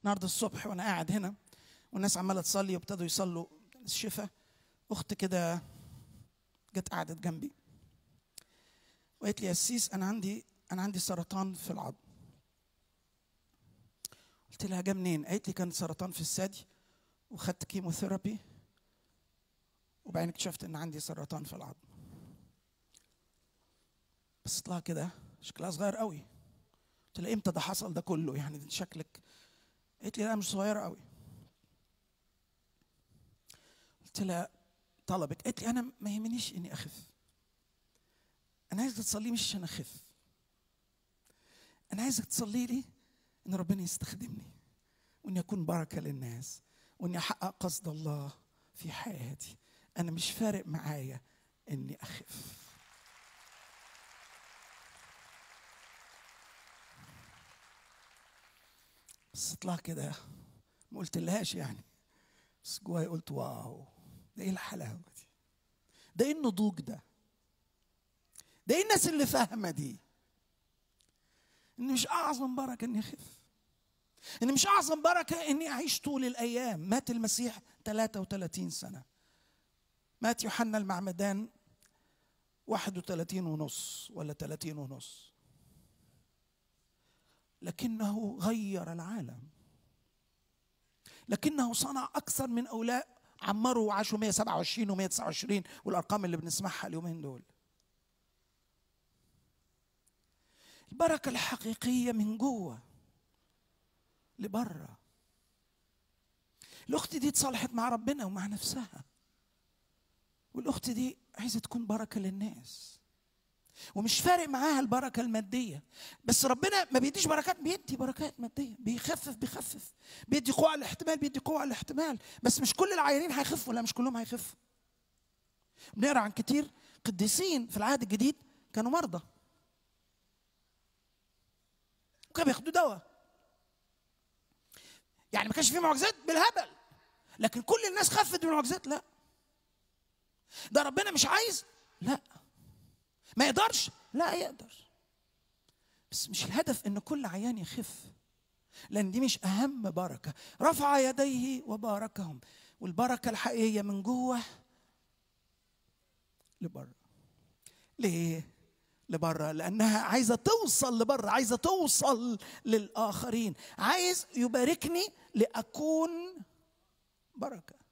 النهارده الصبح وانا قاعد هنا والناس عماله تصلي وابتدوا يصلوا الشفاء اخت كده جت قعدت جنبي وقالت لي يا سيس انا عندي انا عندي سرطان في العظم قلت لها جه منين قالت لي كان سرطان في الثدي وخدت كيموثيرابي وبعدين اكتشفت ان عندي سرطان في العظم بس طلع كده شكلها صغير قوي قلت لها امتى ده حصل ده كله يعني شكلك قالت لي لا مش صغيره قوي قلت لها طلبك قالت لي انا ما يهمنيش اني اخف انا عايزك تصلي مش عشان اخف انا عايزك تصلي لي ان ربنا يستخدمني واني اكون بركه للناس واني احقق قصد الله في حياتي انا مش فارق معايا اني اخف بس اطلع كده ما قلتلهاش يعني بس جوايا قلت واو ده ايه الحلاوه دي ده ايه النضوج ده ده ايه الناس اللي فاهمه دي ان مش اعظم بركه اني اخف ان مش اعظم بركه اني اعيش طول الايام مات المسيح 33 سنه مات يوحنا المعمدان 31 ونص ولا 30 ونص لكنه غير العالم لكنه صنع اكثر من اولئك عمروا وعاشوا 127 و129 والارقام اللي بنسمعها اليومين دول البركه الحقيقيه من جوه لبره الاخت دي اتصالحت مع ربنا ومع نفسها والاخت دي عايزه تكون بركه للناس ومش فارق معاها البركه الماديه بس ربنا ما بيديش بركات بيدي بركات ماديه بيخفف بيخفف بيدي قوه على الاحتمال بيدي قوه على الاحتمال بس مش كل العيانين هيخفوا لا مش كلهم هيخفوا بنقرا عن كتير قديسين في العهد الجديد كانوا مرضى وكانوا بياخدوا دواء يعني ما كانش في معجزات بالهبل لكن كل الناس خفت من المعجزات لا ده ربنا مش عايز لا ما يقدرش لا يقدر بس مش الهدف ان كل عيان يخف لان دي مش اهم بركه رفع يديه وباركهم والبركه الحقيقيه من جوه لبره ليه لبره لانها عايزه توصل لبره عايزه توصل للاخرين عايز يباركني لاكون بركه